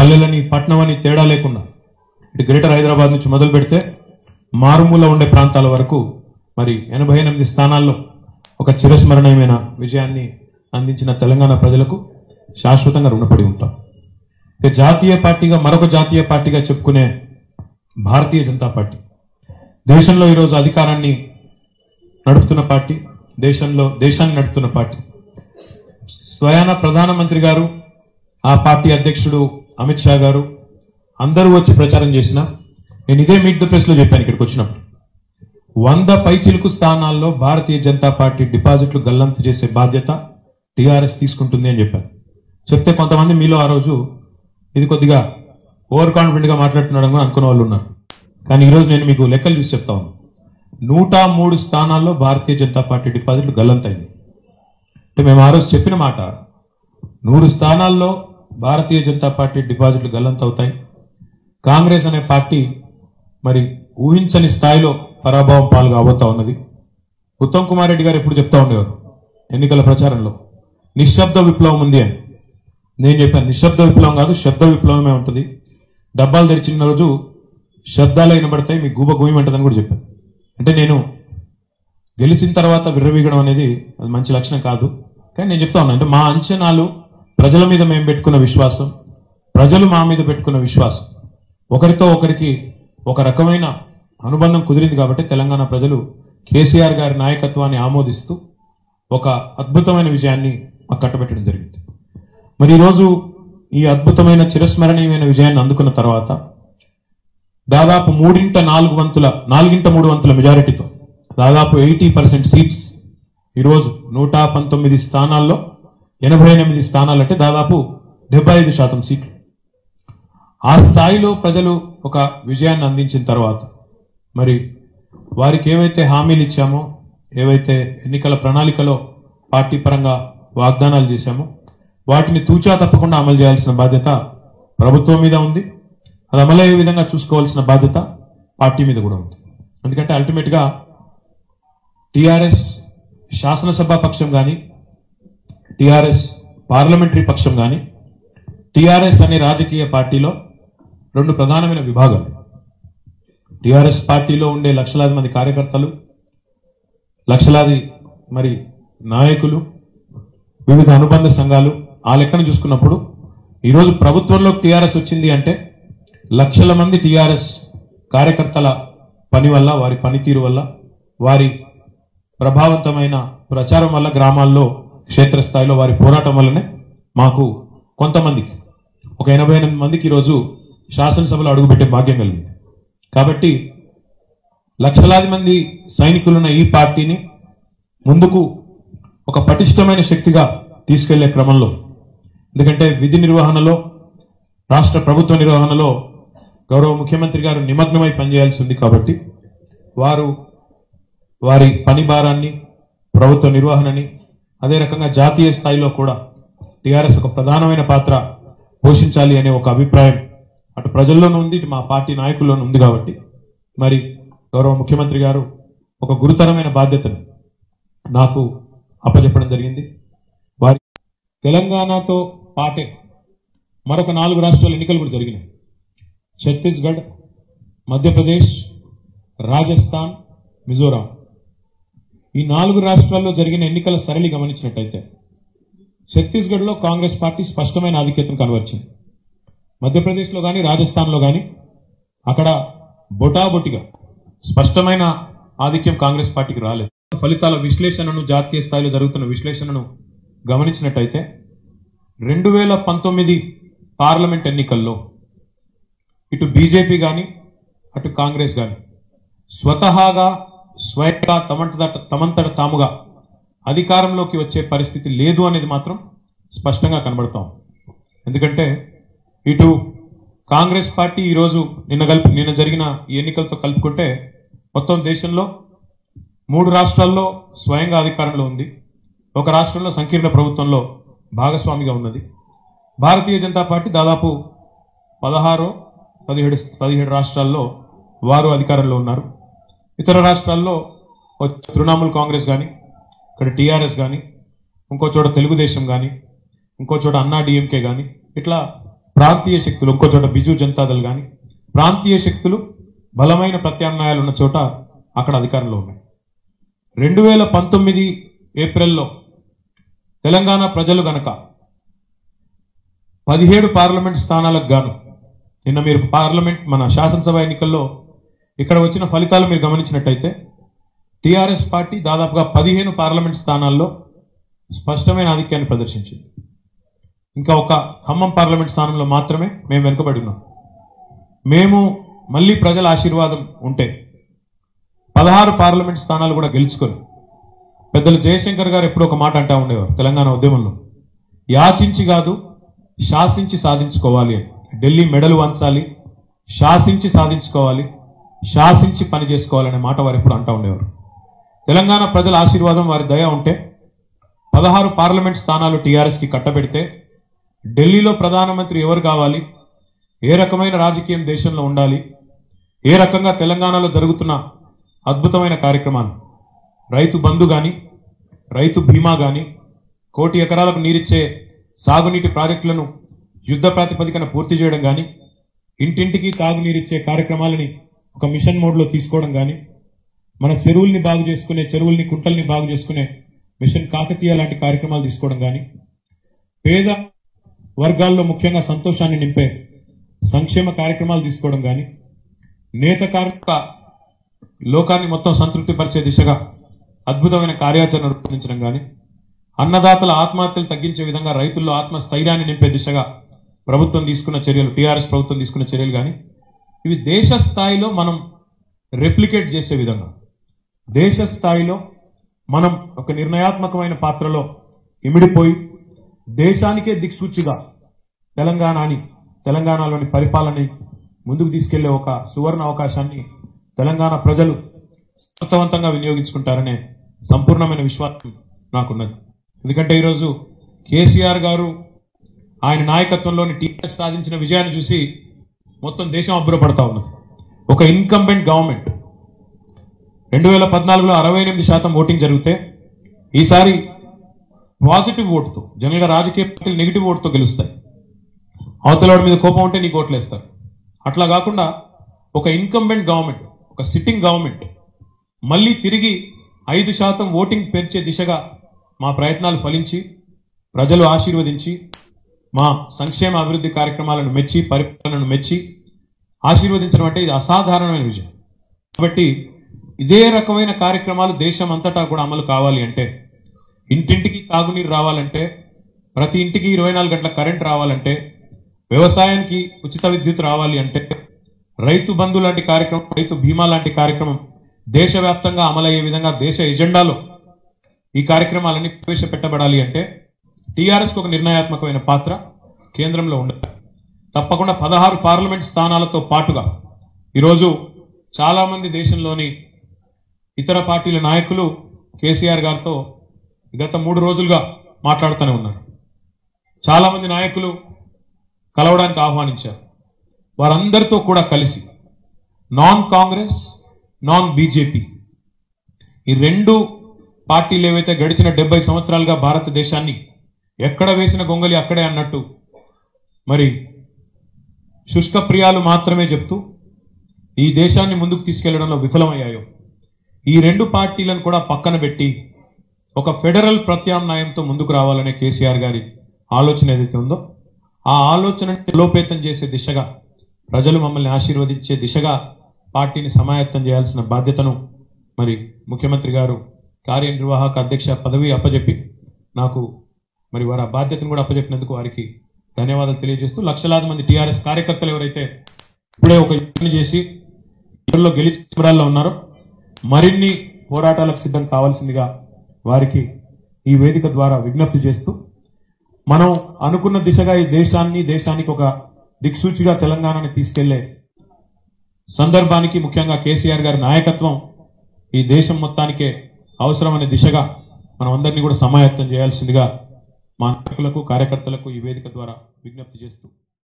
పల్లెలని పట్నం అని తేడా లేకుండా ఇటు గ్రేటర్ హైదరాబాద్ నుంచి మొదలు పెడితే మారుమూల ఉండే ప్రాంతాల వరకు మరి ఎనభై ఎనిమిది స్థానాల్లో ఒక చిరస్మరణీయమైన విజయాన్ని అందించిన తెలంగాణ ప్రజలకు శాశ్వతంగా రుణపడి ఉంటాం ఇక జాతీయ పార్టీగా మరొక జాతీయ పార్టీగా చెప్పుకునే భారతీయ జనతా పార్టీ దేశంలో ఈరోజు అధికారాన్ని నడుపుతున్న పార్టీ దేశంలో దేశాన్ని నడుపుతున్న పార్టీ స్వయాన ప్రధానమంత్రి గారు ఆ పార్టీ అధ్యక్షుడు అమిత్ షా గారు అందరూ వచ్చి ప్రచారం చేసిన నేను ఇదే మీట్ ద ప్రెస్ లో చెప్పాను ఇక్కడికి వచ్చినప్పుడు వంద పైచిలుకు స్థానాల్లో భారతీయ జనతా పార్టీ డిపాజిట్లు గల్లంతు చేసే బాధ్యత టీఆర్ఎస్ తీసుకుంటుంది అని చెప్పాను చెప్తే కొంతమంది మీలో ఆ రోజు ఇది కొద్దిగా ఓవర్ కాన్ఫిడెంట్ గా మాట్లాడుతున్నాడు అని అనుకున్న వాళ్ళు ఉన్నారు కానీ ఈరోజు నేను మీకు లెక్కలు చూసి చెప్తా ఉన్నాను నూట మూడు స్థానాల్లో భారతీయ జనతా పార్టీ డిపాజిట్లు గల్లంతైంది అంటే మేము ఆ రోజు చెప్పిన మాట నూరు స్థానాల్లో భారతీయ జనతా పార్టీ డిపాజిట్లు గల్లంతవుతాయి కాంగ్రెస్ అనే పార్టీ మరి ఊహించని స్థాయిలో పరాభవం పాలు కాబోతా ఉన్నది ఉత్తమ్ కుమార్ రెడ్డి గారు ఎప్పుడు చెప్తా ఉండేవారు ఎన్నికల ప్రచారంలో నిశ్శబ్ద విప్లవం ఉంది అని నేను చెప్పాను నిశ్శబ్ద విప్లవం కాదు శబ్ద విప్లవమే ఉంటుంది డబ్బాలు తెరిచిన రోజు శబ్దాలు వినబడతాయి మీ గూబ గూయమంటదని కూడా చెప్పాను అంటే నేను గెలిచిన తర్వాత విర్రవీగడం అనేది అది మంచి లక్షణం కాదు కానీ నేను చెప్తా ఉన్నా అంటే మా అంచనాలు ప్రజల మీద మేము పెట్టుకున్న విశ్వాసం ప్రజలు మా మీద పెట్టుకున్న విశ్వాసం ఒకరితో ఒకరికి ఒక రకమైన అనుబంధం కుదిరింది కాబట్టి తెలంగాణ ప్రజలు కేసీఆర్ గారి నాయకత్వాన్ని ఆమోదిస్తూ ఒక అద్భుతమైన విజయాన్ని మాకు కట్టబెట్టడం జరిగింది మరి ఈరోజు ఈ అద్భుతమైన చిరస్మరణీయమైన విజయాన్ని అందుకున్న తర్వాత దాదాపు మూడింట నాలుగు వంతుల నాలుగింట మూడు వంతుల మెజారిటీతో దాదాపు ఎయిటీ పర్సెంట్ సీట్స్ ఈరోజు నూట పంతొమ్మిది స్థానాల్లో ఎనభై ఎనిమిది స్థానాలు అంటే దాదాపు డెబ్బై ఐదు శాతం సీట్లు ఆ స్థాయిలో ప్రజలు ఒక విజయాన్ని అందించిన తర్వాత మరి వారికి ఏవైతే హామీలు ఇచ్చామో ఏవైతే ఎన్నికల ప్రణాళికలో పార్టీ పరంగా వాగ్దానాలు చేశామో వాటిని తూచా తప్పకుండా అమలు చేయాల్సిన బాధ్యత ప్రభుత్వం మీద ఉంది అది అమలయ్యే విధంగా చూసుకోవాల్సిన బాధ్యత పార్టీ మీద కూడా ఉంది ఎందుకంటే అల్టిమేట్ గా టిఆర్ఎస్ శాసనసభ పక్షం కానీ టిఆర్ఎస్ పార్లమెంటరీ పక్షం కానీ టిఆర్ఎస్ అనే రాజకీయ పార్టీలో రెండు ప్రధానమైన విభాగాలు టిఆర్ఎస్ పార్టీలో ఉండే లక్షలాది మంది కార్యకర్తలు లక్షలాది మరి నాయకులు వివిధ అనుబంధ సంఘాలు ఆ లెక్కను చూసుకున్నప్పుడు ఈరోజు ప్రభుత్వంలో టీఆర్ఎస్ వచ్చింది అంటే లక్షల మంది టీఆర్ఎస్ కార్యకర్తల పని వల్ల వారి పనితీరు వల్ల వారి ప్రభావవంతమైన ప్రచారం వల్ల గ్రామాల్లో క్షేత్రస్థాయిలో వారి పోరాటం వల్లనే మాకు కొంతమందికి ఒక ఎనభై ఎనిమిది మందికి ఈరోజు శాసనసభలో అడుగుపెట్టే భాగ్యం కలిగింది కాబట్టి లక్షలాది మంది సైనికులున్న ఈ పార్టీని ముందుకు ఒక పటిష్టమైన శక్తిగా తీసుకెళ్లే క్రమంలో ఎందుకంటే విధి నిర్వహణలో రాష్ట్ర ప్రభుత్వ నిర్వహణలో గౌరవ ముఖ్యమంత్రి గారు నిమగ్నమై పనిచేయాల్సి ఉంది కాబట్టి వారు వారి పని భారాన్ని ప్రభుత్వ నిర్వహణని అదే రకంగా జాతీయ స్థాయిలో కూడా టీఆర్ఎస్ ఒక ప్రధానమైన పాత్ర పోషించాలి అనే ఒక అభిప్రాయం అటు ప్రజల్లోనూ ఉంది ఇటు మా పార్టీ నాయకుల్లోనూ ఉంది కాబట్టి మరి గౌరవ ముఖ్యమంత్రి గారు ఒక గురుతరమైన బాధ్యతను నాకు అప్పచెప్పడం జరిగింది వారి తెలంగాణతో పాటే మరొక నాలుగు రాష్ట్రాల ఎన్నికలు కూడా జరిగినాయి ఛత్తీస్గఢ్ మధ్యప్రదేశ్ రాజస్థాన్ మిజోరాం ఈ నాలుగు రాష్ట్రాల్లో జరిగిన ఎన్నికల సరళి గమనించినట్టయితే ఛత్తీస్గఢ్లో కాంగ్రెస్ పార్టీ స్పష్టమైన ఆధిక్యతను కనబరిచింది మధ్యప్రదేశ్లో కానీ రాజస్థాన్లో కానీ అక్కడ బొటాబొటిగా స్పష్టమైన ఆధిక్యం కాంగ్రెస్ పార్టీకి రాలేదు ఫలితాల విశ్లేషణను జాతీయ స్థాయిలో జరుగుతున్న విశ్లేషణను గమనించినట్టయితే రెండు వేల పంతొమ్మిది పార్లమెంట్ ఎన్నికల్లో ఇటు బీజేపీ కానీ అటు కాంగ్రెస్ కానీ స్వతహాగా స్వయంగా తమంతట తమంతట తాముగా అధికారంలోకి వచ్చే పరిస్థితి లేదు అనేది మాత్రం స్పష్టంగా కనబడతాం ఎందుకంటే ఇటు కాంగ్రెస్ పార్టీ ఈరోజు నిన్న కలిపి నిన్న జరిగిన ఈ ఎన్నికలతో కలుపుకుంటే మొత్తం దేశంలో మూడు రాష్ట్రాల్లో స్వయంగా అధికారంలో ఉంది ఒక రాష్ట్రంలో సంకీర్ణ ప్రభుత్వంలో భాగస్వామిగా ఉన్నది భారతీయ జనతా పార్టీ దాదాపు పదహారు పదిహేడు పదిహేడు రాష్ట్రాల్లో వారు అధికారంలో ఉన్నారు ఇతర రాష్ట్రాల్లో ఒక తృణమూల్ కాంగ్రెస్ కానీ ఇక్కడ టీఆర్ఎస్ కానీ ఇంకో చోట తెలుగుదేశం కానీ ఇంకో చోట అన్నా డిఎంకే కానీ ఇట్లా ప్రాంతీయ శక్తులు ఒక్కో చోట బిజు జనతాదళ్ కానీ ప్రాంతీయ శక్తులు బలమైన ప్రత్యామ్నాయాలు ఉన్న చోట అక్కడ అధికారంలో ఉన్నాయి రెండు వేల పంతొమ్మిది ఏప్రిల్లో తెలంగాణ ప్రజలు గనక పదిహేడు పార్లమెంట్ స్థానాలకు గాను నిన్న మీరు పార్లమెంట్ మన శాసనసభ ఎన్నికల్లో ఇక్కడ వచ్చిన ఫలితాలు మీరు గమనించినట్టయితే టీఆర్ఎస్ పార్టీ దాదాపుగా పదిహేను పార్లమెంట్ స్థానాల్లో స్పష్టమైన ఆధిక్యాన్ని ప్రదర్శించింది ఇంకా ఒక ఖమ్మం పార్లమెంట్ స్థానంలో మాత్రమే మేము వెనుకబడి ఉన్నాం మేము మళ్ళీ ప్రజల ఆశీర్వాదం ఉంటే పదహారు పార్లమెంట్ స్థానాలు కూడా గెలుచుకొని పెద్దలు జయశంకర్ గారు ఎప్పుడూ ఒక మాట అంటా ఉండేవారు తెలంగాణ ఉద్యమంలో యాచించి కాదు శాసించి సాధించుకోవాలి అని ఢిల్లీ మెడలు వంచాలి శాసించి సాధించుకోవాలి శాసించి పని చేసుకోవాలనే మాట వారు ఎప్పుడు అంటా ఉండేవారు తెలంగాణ ప్రజల ఆశీర్వాదం వారి దయ ఉంటే పదహారు పార్లమెంట్ స్థానాలు టీఆర్ఎస్కి కట్టబెడితే ఢిల్లీలో ప్రధానమంత్రి ఎవరు కావాలి ఏ రకమైన రాజకీయం దేశంలో ఉండాలి ఏ రకంగా తెలంగాణలో జరుగుతున్న అద్భుతమైన కార్యక్రమాలు రైతు బంధు కానీ రైతు బీమా కానీ కోటి ఎకరాలకు నీరిచ్చే సాగునీటి ప్రాజెక్టులను యుద్ధ ప్రాతిపదికన పూర్తి చేయడం కానీ ఇంటింటికి తాగునీరిచ్చే కార్యక్రమాలని ఒక మిషన్ మోడ్లో తీసుకోవడం కానీ మన చెరువుల్ని బాగు చేసుకునే చెరువుల్ని కుంటల్ని బాగు చేసుకునే మిషన్ కాకతీయ లాంటి కార్యక్రమాలు తీసుకోవడం కానీ పేద వర్గాల్లో ముఖ్యంగా సంతోషాన్ని నింపే సంక్షేమ కార్యక్రమాలు తీసుకోవడం కానీ నేత కార్మిక లోకాన్ని మొత్తం సంతృప్తిపరిచే దిశగా అద్భుతమైన కార్యాచరణ రూపొందించడం కానీ అన్నదాతల ఆత్మహత్యలు తగ్గించే విధంగా రైతుల్లో ఆత్మస్థైర్యాన్ని నింపే దిశగా ప్రభుత్వం తీసుకున్న చర్యలు టీఆర్ఎస్ ప్రభుత్వం తీసుకున్న చర్యలు కానీ ఇవి దేశ స్థాయిలో మనం రెప్లికేట్ చేసే విధంగా దేశ స్థాయిలో మనం ఒక నిర్ణయాత్మకమైన పాత్రలో ఇమిడిపోయి దేశానికే దిక్సూచిగా తెలంగాణని తెలంగాణలోని పరిపాలనని ముందుకు తీసుకెళ్లే ఒక సువర్ణ అవకాశాన్ని తెలంగాణ ప్రజలు సమర్థవంతంగా వినియోగించుకుంటారనే సంపూర్ణమైన విశ్వాసం నాకున్నది ఎందుకంటే ఈరోజు కేసీఆర్ గారు ఆయన నాయకత్వంలోని టీఆర్ఎస్ సాధించిన విజయాన్ని చూసి మొత్తం దేశం అబ్బురపడతా ఉన్నది ఒక ఇన్కంబెంట్ గవర్నమెంట్ రెండు వేల పద్నాలుగులో అరవై ఎనిమిది శాతం ఓటింగ్ జరిగితే ఈసారి పాజిటివ్ ఓటుతో జనరల్గా రాజకీయ పార్టీలు నెగిటివ్ ఓటుతో గెలుస్తాయి అవతలవాడి మీద కోపం ఉంటే నీకు ఓట్లేస్తారు అట్లా కాకుండా ఒక ఇన్కంబెంట్ గవర్నమెంట్ ఒక సిట్టింగ్ గవర్నమెంట్ మళ్ళీ తిరిగి ఐదు శాతం ఓటింగ్ పెంచే దిశగా మా ప్రయత్నాలు ఫలించి ప్రజలు ఆశీర్వదించి మా సంక్షేమ అభివృద్ధి కార్యక్రమాలను మెచ్చి పరిపాలనను మెచ్చి ఆశీర్వదించడం అంటే ఇది అసాధారణమైన విజయం కాబట్టి ఇదే రకమైన కార్యక్రమాలు దేశం అంతటా కూడా అమలు కావాలి అంటే ఇంటింటికి తాగునీరు రావాలంటే ప్రతి ఇంటికి ఇరవై నాలుగు గంటల కరెంట్ రావాలంటే వ్యవసాయానికి ఉచిత విద్యుత్ రావాలి అంటే రైతు బంధు లాంటి కార్యక్రమం రైతు బీమా లాంటి కార్యక్రమం దేశవ్యాప్తంగా అమలయ్యే విధంగా దేశ ఎజెండాలో ఈ కార్యక్రమాలన్నీ ప్రవేశపెట్టబడాలి అంటే టీఆర్ఎస్కి ఒక నిర్ణయాత్మకమైన పాత్ర కేంద్రంలో ఉండాలి తప్పకుండా పదహారు పార్లమెంట్ స్థానాలతో పాటుగా ఈరోజు చాలామంది దేశంలోని ఇతర పార్టీల నాయకులు కేసీఆర్ గారితో గత మూడు రోజులుగా మాట్లాడుతూనే ఉన్నారు చాలామంది నాయకులు కలవడానికి ఆహ్వానించారు వారందరితో కూడా కలిసి నాన్ కాంగ్రెస్ నాన్ బీజేపీ ఈ రెండు పార్టీలు ఏవైతే గడిచిన డెబ్బై సంవత్సరాలుగా భారతదేశాన్ని ఎక్కడ వేసిన గొంగలి అక్కడే అన్నట్టు మరి శుష్క ప్రియాలు మాత్రమే చెప్తూ ఈ దేశాన్ని ముందుకు తీసుకెళ్లడంలో విఫలమయ్యాయో ఈ రెండు పార్టీలను కూడా పక్కన పెట్టి ఒక ఫెడరల్ ప్రత్యామ్నాయంతో ముందుకు రావాలనే కేసీఆర్ గారి ఆలోచన ఏదైతే ఉందో ఆ ఆలోచన లోపేతం చేసే దిశగా ప్రజలు మమ్మల్ని ఆశీర్వదించే దిశగా పార్టీని సమాయత్తం చేయాల్సిన బాధ్యతను మరి ముఖ్యమంత్రి గారు కార్యనిర్వాహక అధ్యక్ష పదవి అప్పజెప్పి నాకు మరి వారి ఆ బాధ్యతను కూడా అప్పజెప్పినందుకు వారికి ధన్యవాదాలు తెలియజేస్తూ లక్షలాది మంది టీఆర్ఎస్ కార్యకర్తలు ఎవరైతే ఇప్పుడే ఒక యుద్ధాన్ని చేసి ఎవరిలో గెలిచి శిబిరాల్లో ఉన్నారో మరిన్ని పోరాటాలకు సిద్ధం కావాల్సిందిగా వారికి ఈ వేదిక ద్వారా విజ్ఞప్తి చేస్తూ మనం అనుకున్న దిశగా ఈ దేశాన్ని దేశానికి ఒక దిక్సూచిగా తెలంగాణని తీసుకెళ్లే సందర్భానికి ముఖ్యంగా కేసీఆర్ గారి నాయకత్వం ఈ దేశం మొత్తానికే అవసరమనే దిశగా మనం అందరినీ కూడా సమాయత్తం చేయాల్సిందిగా మా నాయకులకు కార్యకర్తలకు ఈ వేదిక ద్వారా విజ్ఞప్తి చేస్తూ